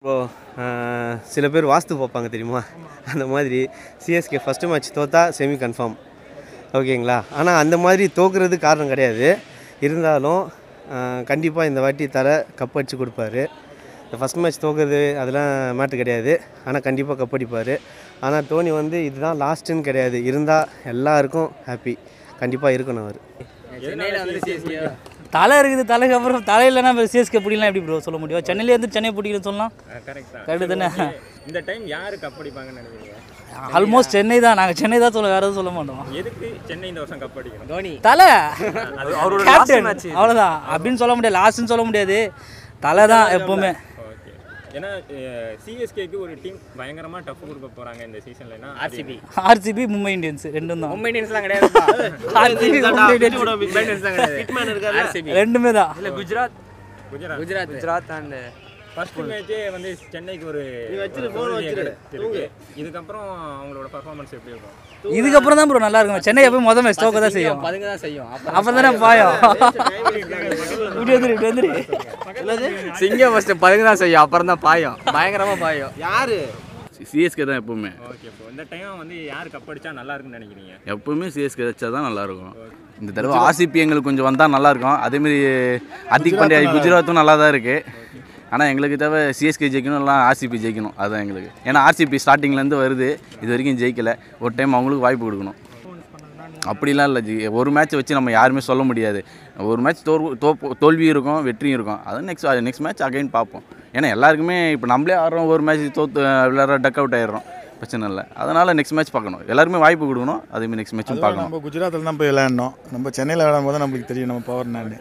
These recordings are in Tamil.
இப்போ ஆஹ், சில பேர் வாஸ்து பார்ப்பாங்க தெரியுமா அந்த மாதிரி சிஎஸ்கே ஃபஸ்ட்டு மேட்ச் தோத்தா செமி கன்ஃபார்ம் ஓகேங்களா ஆனால் அந்த மாதிரி தோக்குறது காரணம் கிடையாது இருந்தாலும் கண்டிப்பாக இந்த வாட்டி தர கப் அடிச்சு கொடுப்பாரு இந்த ஃபஸ்ட் மேட்ச் தோக்குறது அதெல்லாம் மேட்ரு கிடையாது ஆனால் கண்டிப்பாக கப் அடிப்பார் ஆனால் தோனி வந்து இதுதான் லாஸ்ட்டுன்னு கிடையாது இருந்தால் எல்லாருக்கும் ஹாப்பி கண்டிப்பாக இருக்கணும் அவர் சென்னையில் வந்து சிஎஸ்கே தலை இருக்குது தலைக்கு அப்புறம் தலை இல்லைனா சிஎஸ்கே பிடிக்கலாம் எப்படி ப்ரோ சொல்ல முடியும் சென்னையில இருந்து சென்னை பிடிக்கணும்னு சொல்லலாம் கரெக்ட் தான் கரெக்டு தானே இந்த டைம் யாரு கப் அடிப்பாங்கன்னு நினைக்கிறீங்க ஆல்மோஸ்ட் சென்னை தான் நாங்கள் சென்னை தான் சொல்ல வேறு எதுவும் சொல்ல மாட்டோம் எதுக்கு சென்னை இந்த வருஷம் கப் அடிக்கணும் தோனி தலை கேப்டன் அவ்வளோதான் அப்படின்னு சொல்ல முடியாது லாஸ்ட்னு சொல்ல முடியாது தலை தான் எப்போவுமே ஓகே ஏன்னா சிஎஸ்கேக்கு ஒரு டீம் பயங்கரமா டஃப் கொடுக்க போறாங்க இந்த சீசன்லனா ஆர்சிபி ஆர்சிபி மும்பை இந்தியன்ஸ் ரெண்டும் தான் மும்பை இந்தியன்ஸ்லாம் கிடையாது ஆர்சிபி மும்பை இந்தியன்ஸ் ஆர்சிபி ரெண்டுமே தான் இல்ல குஜராத் குஜராத் குஜராத் குஜராத் அண்ட் ஃபர்ஸ்ட் மேட்சே வந்து சென்னைக்கு ஒரு தோல்வியை கிடைச்சிருக்கு. இதுக்கப்புறம் அவங்களோட பர்ஃபார்மன்ஸ் எப்படி இருக்கும் இதுக்கப்புறம் தான் ப்ரோ நல்லா இருக்கும் சென்னை எப்போ மொதல் மேட்ச் தோக்க தான் செய்யும் பதுங்க தான் செய்யும் அப்போ தானே பாயம் இப்படி வந்துரு இப்படி வந்துரு சிங்கம் ஃபர்ஸ்ட் பதுங்க தான் செய்யும் அப்புறம் தான் பாயும் பயங்கரமா பாயும் சிஎஸ்கே தான் எப்பவுமே ஓகே இப்போ இந்த டைம் வந்து யார் கப் அடிச்சா நல்லா இருக்கும்னு நினைக்கிறீங்க எப்பவுமே சிஎஸ்கே வச்சா தான் நல்லாயிருக்கும் இந்த தடவை ஆர்சிபி எங்களுக்கு கொஞ்சம் வந்தால் நல்லாயிருக்கும் அதேமாரி ஹர்திக் பாண்டியா குஜராத்தும் நல்லா தான் இருக்குது ஆனால் எங்களுக்கு தேவை சிஎஸ்கே ஜெயிக்கணும் இல்லை ஆர்சிபி ஜெயிக்கணும் அதுதான் எங்களுக்கு ஏன்னா ஆர்சிபி ஸ்டார்டிங்லேருந்து வருது இது வரைக்கும் ஜெயிக்கலை ஒரு டைம் அவங்களுக்கு வாய்ப்பு கொடுக்கணும் அப்படிலாம் இல்லை ஜி ஒரு மேட்ச் வச்சு நம்ம யாருமே சொல்ல முடியாது ஒரு மேட்ச் தோல் தோப்பு தோல்வியும் இருக்கும் வெற்றியும் இருக்கும் அது நெக்ஸ்ட் நெக்ஸ்ட் மேட்ச் அகைன் பார்ப்போம் ஏன்னா எல்லாருக்குமே இப்போ நம்மளே ஆடுறோம் ஒரு மேட்ச் தோத்து விளையாடுற டக் அவுட் ஆயிடுறோம் பிரச்சனை இல்லை அதனால் நெக்ஸ்ட் மேட்ச் பார்க்கணும் எல்லாருமே வாய்ப்பு கொடுக்கணும் அதேமாதிரி நெக்ஸ்ட் மேட்சும் அதுவும் பார்க்கணும் நம்ம குஜராத்தில் தான் போய் விளையாடணும் நம்ம சென்னையில் விளையாடும் போது நம்மளுக்கு தெரியும் நம்ம பவர் என்னன்னு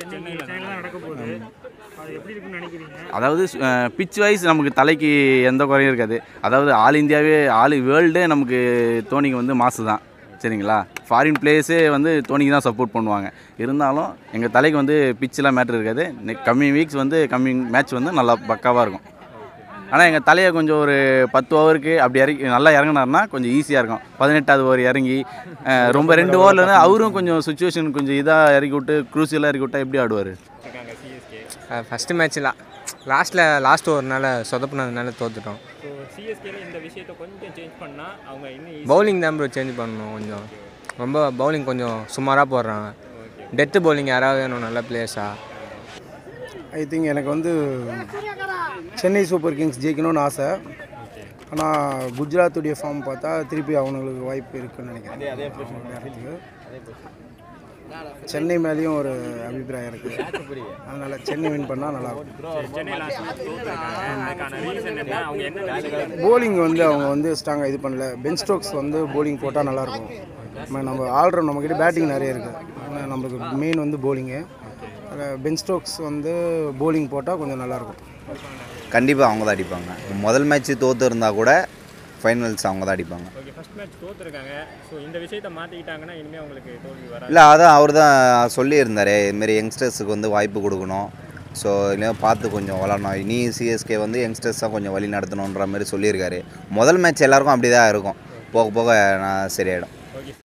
அதாவது பிச் வைஸ் நமக்கு தலைக்கு எந்த குறையும் இருக்காது அதாவது ஆல் இந்தியாவே ஆல் வேர்ல்டே நமக்கு தோனிக்கு வந்து மாசு தான் சரிங்களா ஃபாரின் பிளேயர்ஸே வந்து தோனிக்கு தான் சப்போர்ட் பண்ணுவாங்க இருந்தாலும் எங்கள் தலைக்கு வந்து பிச்செலாம் மேட்ரு இருக்காது கம்மிங் வீக்ஸ் வந்து கம்மிங் மேட்ச் வந்து நல்லா பக்காவாக இருக்கும் ஆனால் எங்கள் தலையை கொஞ்சம் ஒரு பத்து ஓவருக்கு அப்படி இறங்கி நல்லா இறங்கினார்னா கொஞ்சம் ஈஸியாக இருக்கும் பதினெட்டாவது ஓவர் இறங்கி அஹ், ரொம்ப ரெண்டு ஓவரில் இருந்து அவரும் கொஞ்சம் சுச்சுவேஷன் கொஞ்சம் இதாக இறக்கி விட்டு க்ரூசியலாக இறக்கி விட்டா எப்படி ஆடுவார் இருக்காங்க சிஎஸ்கே ஃபஸ்ட்டு மேட்ச்ல லாஸ்ட்டில் லாஸ்ட் ஓவர்னால சொதப்புனதுனால தோத்துட்டோம் ஸோ சிஎஸ்கேல இந்த விஷயத்தை கொஞ்சம் சேஞ்ச் பண்ணா அவங்க இன்னும் easy- பவுலிங் தான் ப்ரோ சேஞ்ச் பண்ணணும் கொஞ்சம் ரொம்ப பவுலிங் கொஞ்சம் சுமாராக போடுறாங்க டெத்து பவுலிங் யாராவது வேணும் நல்ல பிளேயர்ஸாக ஐ திங்க் எனக்கு வந்து சென்னை சூப்பர் கிங்ஸ் ஜெயிக்கணும்னு ஆசை ஆனால் குஜராத்துடைய ஃபார்ம் பார்த்தா திருப்பி அவங்களுக்கு வாய்ப்பு இருக்குன்னு நினைக்கிறேன் சென்னை மேலேயும் ஒரு அபிப்பிராயம் இருக்குது அதனால் சென்னை வின் பண்ணால் நல்லாயிருக்கும் சென்னை லாஸ்ட் மேட்ச் தோத்துருக்காங்க அதுக்கான ரீசன் என்ன அவங்க என்ன விஷயம் போலிங் வந்து அவங்க வந்து ஸ்ட்ராங்காக இது பண்ணல பென் ஸ்டோக்ஸ் வந்து போலிங் போட்டால் நல்லாயிருக்கும் நம்ம நம்ம ஆல்ரவுண்ட் நம்மக்கிட்ட பேட்டிங் நிறைய இருக்குது ஆனால் நம்மளுக்கு மெயின் வந்து போலிங்கு பென் ஸ்டோக்ஸ் வந்து போலிங் போட்டால் கொஞ்சம் நல்லாயிருக்கும் கண்டிப்பாக அவங்க தான் அடிப்பாங்க முதல் மேட்ச் தோற்று இருந்தால் கூட ஃபைனல்ஸ் அவங்க தான் அடிப்பாங்க ஓகே ஃபர்ஸ்ட் மேட்ச் தோத்துருக்காங்க ஸோ இந்த விஷயத்தை மாற்றிக்கிட்டாங்கன்னா இனிமேல் அவங்களுக்கு தோல்வி வராது இல்லை அதான் அவர் தான் சொல்லியிருந்தாரு இதுமாரி யங்ஸ்டர்ஸுக்கு வந்து வாய்ப்பு கொடுக்கணும் ஸோ இல்லை பார்த்து கொஞ்சம் விளாடணும் இனி சிஎஸ்கே வந்து யங்ஸ்டர்ஸாக கொஞ்சம் வழி நடத்தணுன்ற மாதிரி சொல்லியிருக்காரு முதல் மேட்ச் எல்லாருக்கும் அப்படி தான் இருக்கும் போக போக நான் சரியாயிடும்